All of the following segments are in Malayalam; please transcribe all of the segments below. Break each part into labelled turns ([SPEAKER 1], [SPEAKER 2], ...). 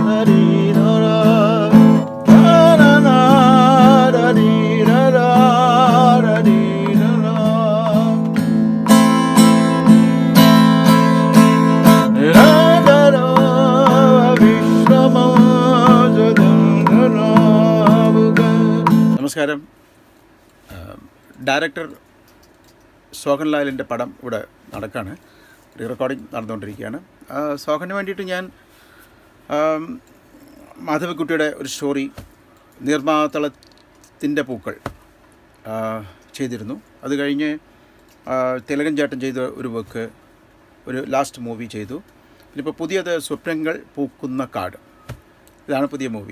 [SPEAKER 1] നമസ്കാരം ഡയറക്ടർ സോഹൻ ലാലിൻ്റെ പടം ഇവിടെ നടക്കുകയാണ് റീ റെക്കോർഡിംഗ് നടന്നുകൊണ്ടിരിക്കുകയാണ് ആ, സോഹന് വേണ്ടിയിട്ട് ഞാൻ ആം, മാധവിക്കുട്ടിയുടെ ഒരു സ്റ്റോറി നീർമാതളത്തിൻ്റെ പൂക്കൾ ആ, ചെയ്തിരുന്നു അത് കഴിഞ്ഞ് ആ, തിലകൻ ചേട്ടൻ ചെയ്ത ഒരു വർക്ക് ഒരു ലാസ്റ്റ് മൂവി ചെയ്തു പിന്നെ ഇപ്പോൾ പുതിയത് സ്വപ്നങ്ങൾ പൂക്കുന്ന കാട് ഇതാണ് പുതിയ മൂവി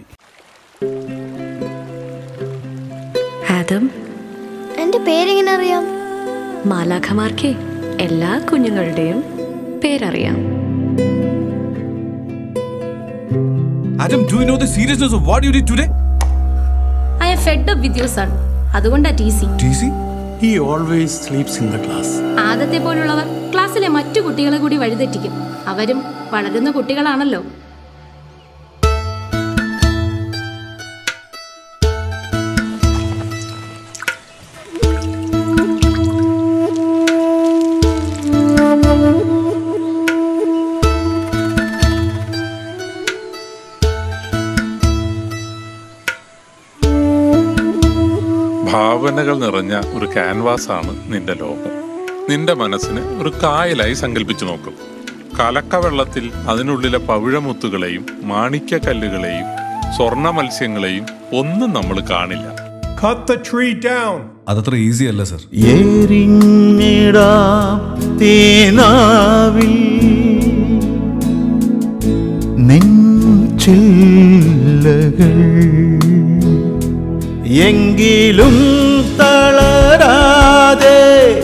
[SPEAKER 2] ആദം
[SPEAKER 3] എന്റെ പേരെങ്ങനെ അറിയാം
[SPEAKER 2] മാലാഖമാർക്കേ എല്ലാ കുഞ്ഞുങ്ങളുടെയും പേരറിയാം
[SPEAKER 4] Adam, do you know the seriousness of what you did today?
[SPEAKER 5] I'm fed up with you son അതുകൊണ്ടാ T C
[SPEAKER 4] TC?
[SPEAKER 6] He always sleeps in the class.
[SPEAKER 5] ആദത്തെ പോലുള്ളവർ ക്ലാസ്സിലെ മറ്റു കുട്ടികളെ കൂടി വഴിതെറ്റിക്കും അവരും വളരുന്ന കുട്ടികളാണല്ലോ
[SPEAKER 7] ഭാവനകൾ നിറഞ്ഞ ഒരു ക്യാൻവാസാണ് നിന്റെ ലോകം നിന്റെ മനസ്സിന് ഒരു കായലായി സങ്കല്പിച്ചു നോക്കും കലക്കവെള്ളത്തിൽ അതിനുള്ളിലെ പവിഴമുത്തുകളെയും മാണിക്യക്കല്ലുകളെയും സ്വർണ്ണ മത്സ്യങ്ങളെയും ഒന്നും നമ്മൾ കാണില്ല
[SPEAKER 6] Cut the tree down.
[SPEAKER 4] അതത്ര ഈസി അല്ല സർ
[SPEAKER 8] എരിഞ്ഞിടാം തേനാവിൽ നെഞ്ചില്ലകൾ എങ്കിലും തളരാതെ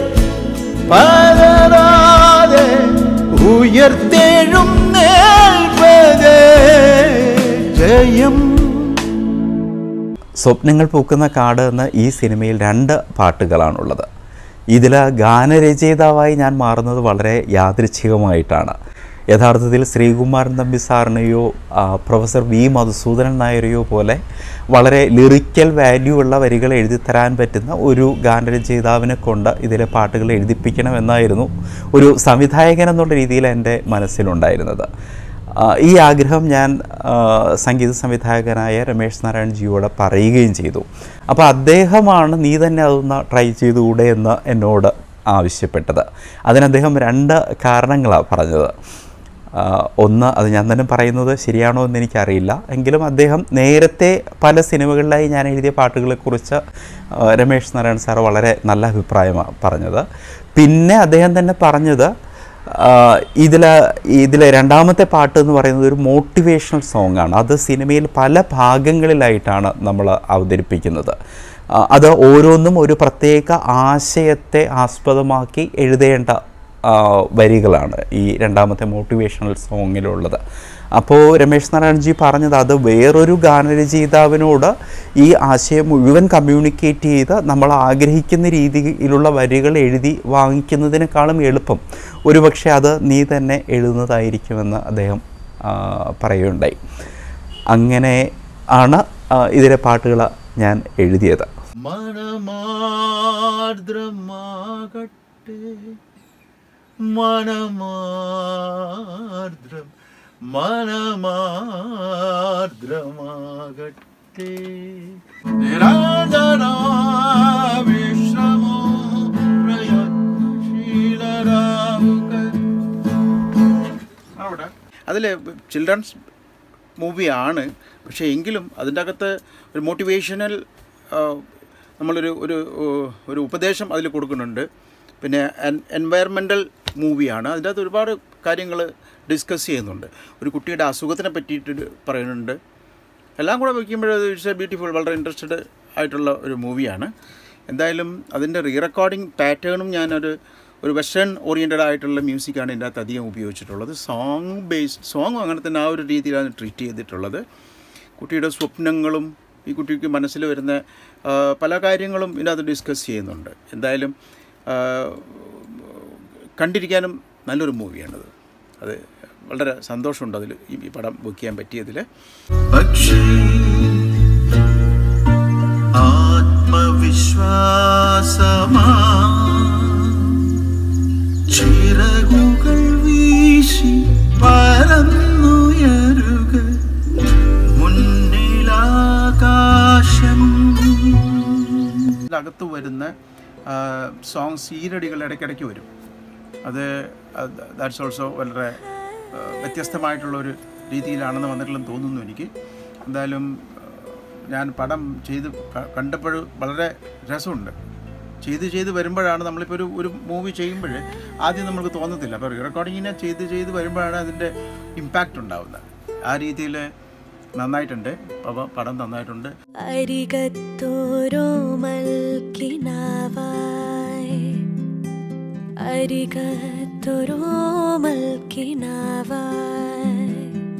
[SPEAKER 8] പതരാതെ ഉയർത്തെഴും നേൽപ്പതേ ജയം
[SPEAKER 9] സ്വപ്നങ്ങൾ പൂക്കുന്ന കാട് എന്ന ഈ സിനിമയിൽ രണ്ട് പാട്ടുകളാണുള്ളത് ഇതിൽ ഗാനരചയിതാവായി ഞാൻ മാറുന്നത് വളരെ യാദൃച്ഛികമായിട്ടാണ് യഥാർത്ഥത്തിൽ ശ്രീകുമാരൻ തമ്പി സാറിനെയോ ആ, പ്രൊഫസർ വി മധുസൂദനൻ നായരെയോ പോലെ വളരെ ലിറിക്കൽ വാല്യൂ ഉള്ള വരികൾ എഴുതിത്തരാൻ പറ്റുന്ന ഒരു ഗാനരചയിതാവിനെ കൊണ്ട് ഇതിലെ പാട്ടുകൾ എഴുതിപ്പിക്കണമെന്നായിരുന്നു ഒരു സംവിധായകൻ എന്നുള്ള രീതിയിൽ എൻ്റെ മനസ്സിലുണ്ടായിരുന്നത് ആ, ഈ ആഗ്രഹം ഞാൻ ആ, സംഗീത സംവിധായകനായ രമേശ് നാരായൺ ജിയോട് പറയുകയും ചെയ്തു അപ്പോൾ അദ്ദേഹമാണ് നീ തന്നെ അതൊന്ന് ട്രൈ ചെയ്തുകൂടെ എന്ന് എന്നോട് ആവശ്യപ്പെട്ടത് അതിന് അദ്ദേഹം രണ്ട് കാരണങ്ങളാണ് പറഞ്ഞത് ആ, ഒന്ന് അത് ഞാൻ തന്നെ പറയുന്നത് ശരിയാണോ എന്ന് എനിക്കറിയില്ല എങ്കിലും അദ്ദേഹം നേരത്തെ പല സിനിമകളിലായി ഞാൻ എഴുതിയ പാട്ടുകളെക്കുറിച്ച് ആ, രമേശ് നാരായൺ സാർ വളരെ നല്ല അഭിപ്രായമാണ് പറഞ്ഞത് പിന്നെ അദ്ദേഹം തന്നെ പറഞ്ഞത് ഇതിൽ ഇതിലെ രണ്ടാമത്തെ പാട്ട് എന്ന് പറയുന്നത് ഒരു മോട്ടിവേഷണൽ സോങ് ആണ് അത് സിനിമയിൽ പല ഭാഗങ്ങളിലായിട്ടാണ് നമ്മൾ അവതരിപ്പിക്കുന്നത് ആ, അത് ഓരോന്നും ഒരു പ്രത്യേക ആശയത്തെ ആസ്പദമാക്കി എഴുതേണ്ട ആ, വരികളാണ് ഈ രണ്ടാമത്തെ മോട്ടിവേഷണൽ സോങ്ങിലുള്ളത് അപ്പോൾ രമേശ് നാരായൺജി പറഞ്ഞത് അത് വേറൊരു ഗാനരചയിതാവിനോട് ഈ ആശയം മുഴുവൻ കമ്മ്യൂണിക്കേറ്റ് ചെയ്ത് നമ്മൾ ആഗ്രഹിക്കുന്ന രീതിയിലുള്ള വരികൾ എഴുതി വാങ്ങിക്കുന്നതിനേക്കാളും എളുപ്പം ഒരുപക്ഷെ അത് നീ തന്നെ എഴുതുന്നതായിരിക്കുമെന്ന് അദ്ദേഹം ആ, പറയുകയുണ്ടായി അങ്ങനെ ആണ് ആ, ഇതിലെ പാട്ടുകൾ ഞാൻ എഴുതിയത്
[SPEAKER 8] മനമാർദ്രമാകട്ടെ മനമാർദ്രം മനമാർദ്രമാകട്ടെ നിരാജനാ വിശ്രമോ പ്രയത്നശീലരാവുക
[SPEAKER 1] അവിടെ അതിൽ ചിൽഡ്രൻസ് മൂവിയാണ് പക്ഷേ എങ്കിലും അതിൻ്റെ അകത്ത് ഒരു മോട്ടിവേഷണൽ നമ്മളൊരു ഒരു ഏഹ്, ഒരു ഉപദേശം അതിൽ കൊടുക്കുന്നുണ്ട് പിന്നെ എൻവയറമെൻ്റൽ മൂവിയാണ് അതിൻ്റെ അകത്ത് ഒരുപാട് കാര്യങ്ങൾ ഡിസ്കസ് ചെയ്യുന്നുണ്ട് ഒരു കുട്ടിയുടെ അസുഖത്തിനെ പറ്റിയിട്ട് പറയുന്നുണ്ട് എല്ലാം കൂടെ വയ്ക്കുമ്പോൾ ഇറ്റ്സ് എ ബ്യൂട്ടിഫുൾ വളരെ ഇൻട്രസ്റ്റഡ് ആയിട്ടുള്ള ഒരു മൂവിയാണ് എന്തായാലും അതിൻ്റെ റീ റെക്കോർഡിംഗ് പാറ്റേണും ഞാനൊരു ഒരു വെസ്റ്റേൺ ഓറിയൻറ്റഡ് ആയിട്ടുള്ള മ്യൂസിക്കാണ് ഇതിൻ്റെ അകത്ത് അധികം ഉപയോഗിച്ചിട്ടുള്ളത് സോങ് ബേസ്ഡ് സോങ് അങ്ങനെ തന്നെ ആ ഒരു രീതിയിലാണ് ട്രീറ്റ് ചെയ്തിട്ടുള്ളത് കുട്ടിയുടെ സ്വപ്നങ്ങളും ഈ കുട്ടിക്ക് മനസ്സിൽ വരുന്ന ആ, പല കാര്യങ്ങളും ഇതിനകത്ത് ഡിസ്കസ് ചെയ്യുന്നുണ്ട് എന്തായാലും ആ, കണ്ടിരിക്കാനും നല്ലൊരു മൂവിയാണിത് അത് വളരെ സന്തോഷമുണ്ട് അതിൽ ഈ ഈ പടം ബുക്ക് ചെയ്യാൻ പറ്റിയതിൽ
[SPEAKER 8] പക്ഷേ ആത്മവിശ്വാസമാ ചിറകുകൾ വീശി പറന്നുയരുക മുന്നിലാകാശം
[SPEAKER 1] അകത്ത് വരുന്ന സോങ്സ് ഈരടികൾ ഇടയ്ക്കിടയ്ക്ക് വരും അത് ദാറ്റ്സ് ഓൾസോ വളരെ ആ, വ്യത്യസ്തമായിട്ടുള്ളൊരു രീതിയിലാണെന്ന് വന്നിട്ടുള്ളതെന്ന് തോന്നുന്നു എനിക്ക് എന്തായാലും ആ, ഞാൻ പടം ചെയ്ത് ക- കണ്ടപ്പോൾ വളരെ രസമുണ്ട് ചെയ്ത് ചെയ്ത് വരുമ്പോഴാണ് നമ്മളിപ്പോൾ ഒരു ഒരു മൂവി ചെയ്യുമ്പോൾ ആദ്യം നമുക്ക് തോന്നത്തില്ല അപ്പോൾ റെക്കോർഡിങ്ങിനെ ചെയ്ത് ചെയ്ത് വരുമ്പോഴാണ് അതിൻ്റെ ഇമ്പാക്റ്റ് ഉണ്ടാവുന്നത് ആ രീതിയിൽ നന്നായിട്ടുണ്ട് പ- പടം നന്നായിട്ടുണ്ട്
[SPEAKER 10] അരികത്തോരോമൽ കിനാവായി അരികത്തോരോമൽ കിനാവായി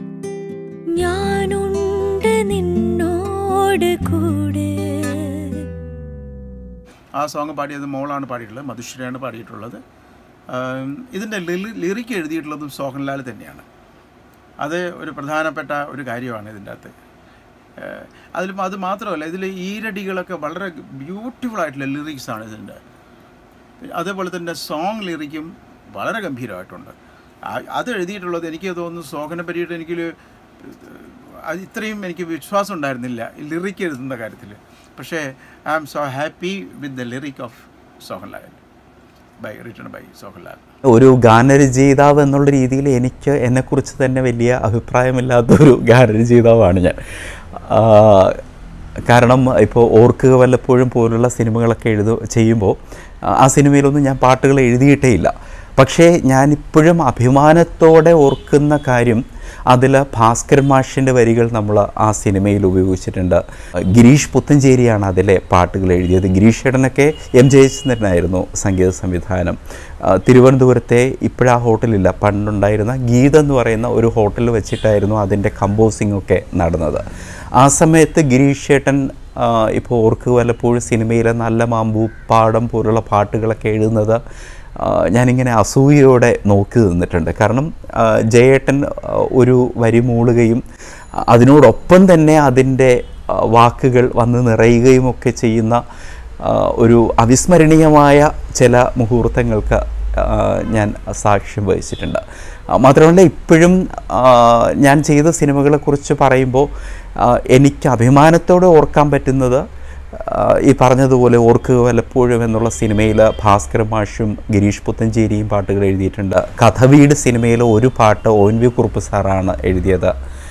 [SPEAKER 10] ഞാനുണ്ട് നിന്നോട് കൂടെ
[SPEAKER 1] ആ സോങ് പാടിയത് മോളാണ് പാടിയിട്ടുള്ളത് മധുശ്രീയാണ് പാടിയിട്ടുള്ളത് ആം, ഇതിൻ്റെ ലിറിക്ക് എഴുതിയിട്ടുള്ളതും സോഹൻലാൽ തന്നെയാണ് അത് ഒരു പ്രധാനപ്പെട്ട ഒരു കാര്യമാണ് ഇതിൻ്റെ അകത്ത് ഏഹ്, അതിലും അത് മാത്രമല്ല ഇതിൽ ഈരടികളൊക്കെ വളരെ ബ്യൂട്ടിഫുൾ ആയിട്ടുള്ള ലിറിക്സാണ് ഇതിൻ്റെ അതേപോലെ തന്നെ സോങ് ലിറിക്കും വളരെ ഗംഭീരമായിട്ടുണ്ട് ആ- അത് എഴുതിയിട്ടുള്ളത് എനിക്ക് തോന്നുന്നു സോഹനെ പറ്റിയിട്ട് എനിക്കൊരു അത് ഇത്രയും എനിക്ക് വിശ്വാസം ഉണ്ടായിരുന്നില്ല ഈ ലിറിക്ക് എഴുതുന്ന കാര്യത്തിൽ പക്ഷേ I am so happy with the lyric of Sohanlal by written by Sohanlal
[SPEAKER 9] ഒരു ഗാനരചയിതാവ് എന്നുള്ള രീതിയിൽ എനിക്ക് എന്നെക്കുറിച്ച് തന്നെ വലിയ അഭിപ്രായമില്ലാത്തൊരു ഗാനരചയിതാവാണ് ഞാൻ ആ, കാരണം ഇപ്പോൾ ഓർക്കുക വല്ലപ്പോഴും പോലുള്ള സിനിമകളൊക്കെ എഴുതു ചെയ്യുമ്പോൾ ആ സിനിമയിലൊന്നും ഞാൻ പാട്ടുകൾ എഴുതിയിട്ടേ ഇല്ല പക്ഷേ ഞാനിപ്പോഴും അഭിമാനത്തോടെ ഓർക്കുന്ന കാര്യം അതിൽ ഭാസ്കരൻ മാഷിൻ്റെ വരികൾ നമ്മൾ ആ സിനിമയിൽ ഉപയോഗിച്ചിട്ടുണ്ട് ഗിരീഷ് പുത്തഞ്ചേരിയാണ് അതിലെ പാട്ടുകൾ എഴുതിയത് ഗിരീഷ് ഏട്ടനൊക്കെ എം ജയചന്ദ്രനായിരുന്നു സംഗീത സംവിധാനം ആ, തിരുവനന്തപുരത്തെ ഇപ്പോഴാ ഹോട്ടലില്ല പണ്ടുണ്ടായിരുന്ന ഗീത എന്ന് പറയുന്ന ഒരു ഹോട്ടലിൽ വെച്ചിട്ടായിരുന്നു അതിൻ്റെ കമ്പോസിംഗ് ഒക്കെ നടന്നത് ആ സമയത്ത് ഗിരീഷ് ഏട്ടൻ ഇപ്പോൾ ഓർക്കുക വല്ലപ്പോഴും സിനിമയിലെ നല്ല മാമ്പൂ പാടം പോലുള്ള പാട്ടുകളൊക്കെ എഴുതുന്നത് ആ, ഞാനിങ്ങനെ അസൂയയോടെ നോക്കി നിന്നിട്ടുണ്ട് കാരണം ആ, ജയേട്ടൻ ആ, ഒരു വരി മൂളുകയും ആ, അതിനോടൊപ്പം തന്നെ അതിൻ്റെ ആ, വാക്കുകൾ വന്ന് നിറയുകയും ഒക്കെ ചെയ്യുന്ന ആ, ഒരു അവിസ്മരണീയമായ ചില മുഹൂർത്തങ്ങൾക്ക് ആ, ഞാൻ സാക്ഷ്യം വഹിച്ചിട്ടുണ്ട് ആ, മാത്രമല്ല ഇപ്പോഴും ആ, ഞാൻ ചെയ്ത സിനിമകളെക്കുറിച്ച് പറയുമ്പോൾ ആ, എനിക്ക് അഭിമാനത്തോടെ ഓർക്കാൻ പറ്റുന്നത് ആ, ഈ പറഞ്ഞതുപോലെ ഓർക്കുക വല്ലപ്പോഴും എന്നുള്ള സിനിമയിൽ ഭാസ്കര മാഷും ഗിരീഷ് പുത്തഞ്ചേരിയും പാട്ടുകൾ എഴുതിയിട്ടുണ്ട് കഥവീട് സിനിമയിലെ ഒരു പാട്ട് ഒ എൻ വി കുറുപ്പ് സാറാണ് എഴുതിയത്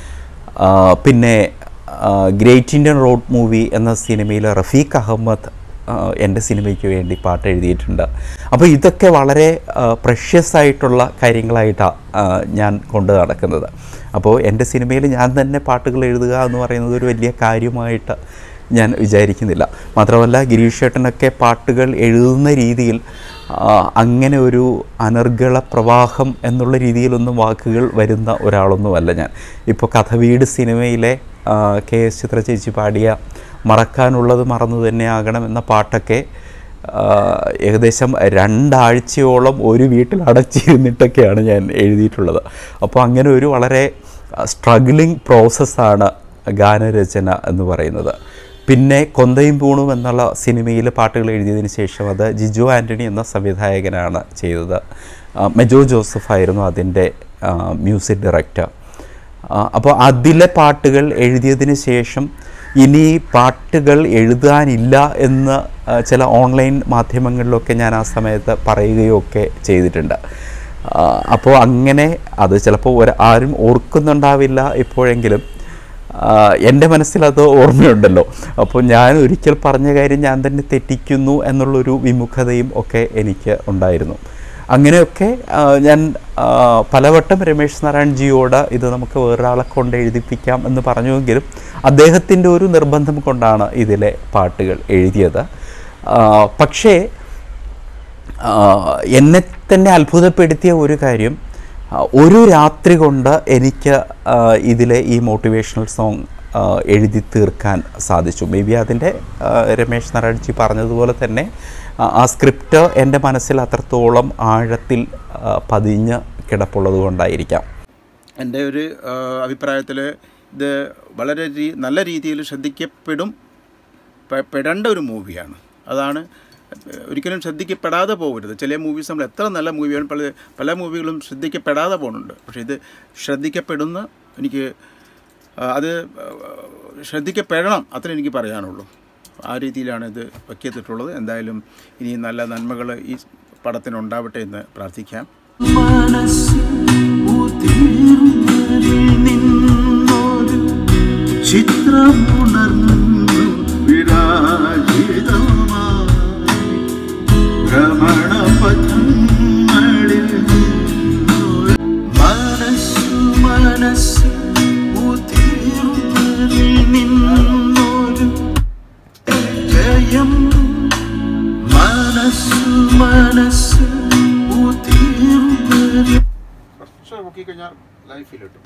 [SPEAKER 9] ആ, പിന്നെ ഗ്രേറ്റ് ഇന്ത്യൻ റോഡ് മൂവി എന്ന സിനിമയിൽ റഫീഖ് അഹമ്മദ് ആ, എൻ്റെ സിനിമയ്ക്ക് വേണ്ടി പാട്ട് എഴുതിയിട്ടുണ്ട് അപ്പോൾ ഇതൊക്കെ വളരെ പ്രഷ്യസ് ആയിട്ടുള്ള കാര്യങ്ങളായിട്ടാണ് ഞാൻ കൊണ്ട് നടക്കുന്നത് അപ്പോൾ എൻ്റെ സിനിമയിൽ ഞാൻ തന്നെ പാട്ടുകൾ എഴുതുക എന്ന് പറയുന്നത് ഒരു വലിയ കാര്യമായിട്ട് ഞാൻ വിചാരിക്കുന്നില്ല മാത്രമല്ല ഗിരീഷ് ഏട്ടനൊക്കെ പാട്ടുകൾ എഴുതുന്ന രീതിയിൽ ആ, അങ്ങനെ ഒരു അനർഗള പ്രവാഹം എന്നുള്ള രീതിയിലൊന്നും വാക്കുകൾ വരുന്ന ഒരാളൊന്നുമല്ല ഞാൻ ഇപ്പോൾ കഥവീട് സിനിമയിലെ ആ, കെ എസ് ചിത്ര ചേച്ചി പാടിയ മറക്കാനുള്ളത് മറന്നു തന്നെ ആകണം എന്ന പാട്ടൊക്കെ ആ, ഏകദേശം രണ്ടാഴ്ചയോളം ഒരു വീട്ടിൽ അടച്ചിരുന്നിട്ടൊക്കെയാണ് ഞാൻ എഴുതിയിട്ടുള്ളത് അപ്പോൾ അങ്ങനെ ഒരു വളരെ സ്ട്രഗ്ലിംഗ് പ്രോസസ്സാണ് ഗാനരചന എന്ന് പറയുന്നത് പിന്നെ കൊന്തയും പൂണും എന്നുള്ള സിനിമയിൽ പാട്ടുകൾ എഴുതിയതിന് ശേഷം അത് ജിജു ആൻ്റണി എന്ന സംവിധായകനാണ് ചെയ്തത് ആ, മെജോ ജോസഫ് ആയിരുന്നു അതിൻ്റെ മ്യൂസിക് ഡയറക്ടർ അപ്പോൾ അതിലെ പാട്ടുകൾ എഴുതിയതിന് ശേഷം ഇനി പാട്ടുകൾ എഴുതാനില്ല എന്ന് ആ, ചില ഓൺലൈൻ മാധ്യമങ്ങളിലൊക്കെ ഞാൻ ആ സമയത്ത് പറയുകയോ ഒക്കെ ചെയ്തിട്ടുണ്ട് ആ, അപ്പോൾ അങ്ങനെ അത് ചിലപ്പോൾ ഒരു ആരും ഓർക്കുന്നുണ്ടാവില്ല ഇപ്പോഴെങ്കിലും ആ, എൻ്റെ മനസ്സിൽ അത് ഓർമ്മയുണ്ടല്ലോ അപ്പോൾ ഞാൻ ഒരിക്കൽ പറഞ്ഞ കാര്യം ഞാൻ തന്നെ തെറ്റിക്കുന്നു എന്നുള്ളൊരു വിമുഖതയും ഒക്കെ എനിക്ക് ഉണ്ടായിരുന്നു അങ്ങനെയൊക്കെ ആ, ഞാൻ ആ, പലവട്ടം രമേശ് നാരായൺ ജിയോട് ഇത് നമുക്ക് വേറൊരാളെ കൊണ്ട് എഴുതിപ്പിക്കാം എന്ന് പറഞ്ഞുവെങ്കിലും അദ്ദേഹത്തിൻ്റെ ഒരു നിർബന്ധം കൊണ്ടാണ് ഇതിലെ പാട്ടുകൾ എഴുതിയത് ആ, പക്ഷേ ആ, എന്നെ തന്നെ അത്ഭുതപ്പെടുത്തിയ ഒരു കാര്യം ആ, ഒരു രാത്രി കൊണ്ട് എനിക്ക് ആ, ഇതിലെ ഈ മോട്ടിവേഷണൽ സോങ് ആ, എഴുതി തീർക്കാൻ സാധിച്ചു മേ ബി അതിൻ്റെ ആ, രമേശ് നാരായൺജി പറഞ്ഞതുപോലെ തന്നെ ആ, ആ സ്ക്രിപ്റ്റ് എൻ്റെ മനസ്സിൽ അത്രത്തോളം ആഴത്തിൽ ആ, പതിഞ്ഞ് കിടപ്പുള്ളത് കൊണ്ടായിരിക്കാം
[SPEAKER 1] എൻ്റെ ഒരു അഭിപ്രായത്തിൽ ഇത് വളരെ രീ- നല്ല രീതിയിൽ ശ്രദ്ധിക്കപ്പെടും പെ- പെടേണ്ട ഒരു മൂവിയാണ് അതാണ് ഒരിക്കലും ശ്രദ്ധിക്കപ്പെടാതെ പോകരുത് ചില മൂവീസ് നമ്മൾ എത്ര നല്ല മൂവിയാണ് പല പല മൂവികളും ശ്രദ്ധിക്കപ്പെടാതെ പോകുന്നുണ്ട് പക്ഷേ ഇത് ശ്രദ്ധിക്കപ്പെടുന്ന എനിക്ക് ആ, അത് ആ, ശ്രദ്ധിക്കപ്പെടണം അത്ര എനിക്ക് പറയാനുള്ളൂ ആ രീതിയിലാണ് ഇത് വയ്ക്കത്തിട്ടുള്ളത് എന്തായാലും ഇനി നല്ല നന്മകൾ ഈ പടത്തിനുണ്ടാവട്ടെ എന്ന് പ്രാർത്ഥിക്കാം
[SPEAKER 8] മനസ്സ് ഉതിർന്നതിൽ നിന്നൊരു ചിത്രമുണർന്നു വിരാജിതമായി ഭ്രമണപഥങ്ങളിൽ നിന്നൊരു മനസ്സു മനസ്സ് ഉതിർന്നതിൽ നിന്നൊരു ജയം മനസ്സു മനസ്സ് ഉതിർന്നതിൽ
[SPEAKER 1] കുറച്ച് നോക്കിക്കഴിഞ്ഞാൽ ലൈഫിലിട്ടും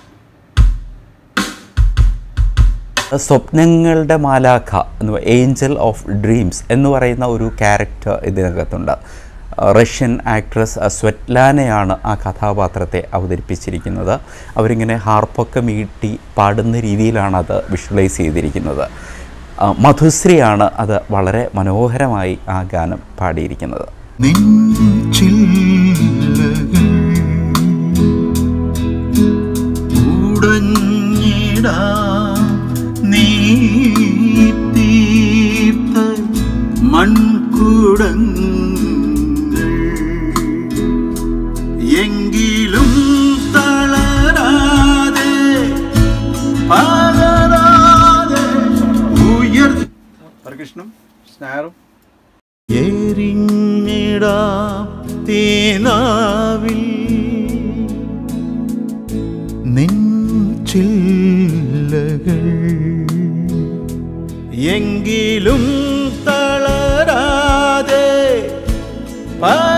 [SPEAKER 9] സ്വപ്നങ്ങളുടെ മാലാഖ എന്ന് ഏഞ്ചൽ ഓഫ് ഡ്രീംസ് എന്ന് പറയുന്ന ഒരു ക്യാരക്ടർ ഇതിനകത്തുണ്ട് റഷ്യൻ ആക്ട്രസ് സ്വെറ്റ്ലാനയാണ് ആ കഥാപാത്രത്തെ അവതരിപ്പിച്ചിരിക്കുന്നത് അവരിങ്ങനെ ഹാർപ്പൊക്കെ മീട്ടി പാടുന്ന രീതിയിലാണ് അത് വിഷ്വലൈസ് ചെയ്തിരിക്കുന്നത് ആ, മധുശ്രീയാണ് അത് വളരെ മനോഹരമായി ആ ഗാനം പാടിയിരിക്കുന്നത്
[SPEAKER 8] നിൻ ചില്ലകൾ ഉടഞ്ഞിടാം നീ തീർത്ത മൺകുടങ്ങൾ എങ്കിലും തളരാതെ പകരാതെ ഉയർ
[SPEAKER 1] ഹരികൃഷ്ണനും സ്നാറും
[SPEAKER 8] എരിഞ്ഞിടാം തേനാവിൽ നെഞ്ചില്ലകൾ എങ്കിലും തളരാതെ പ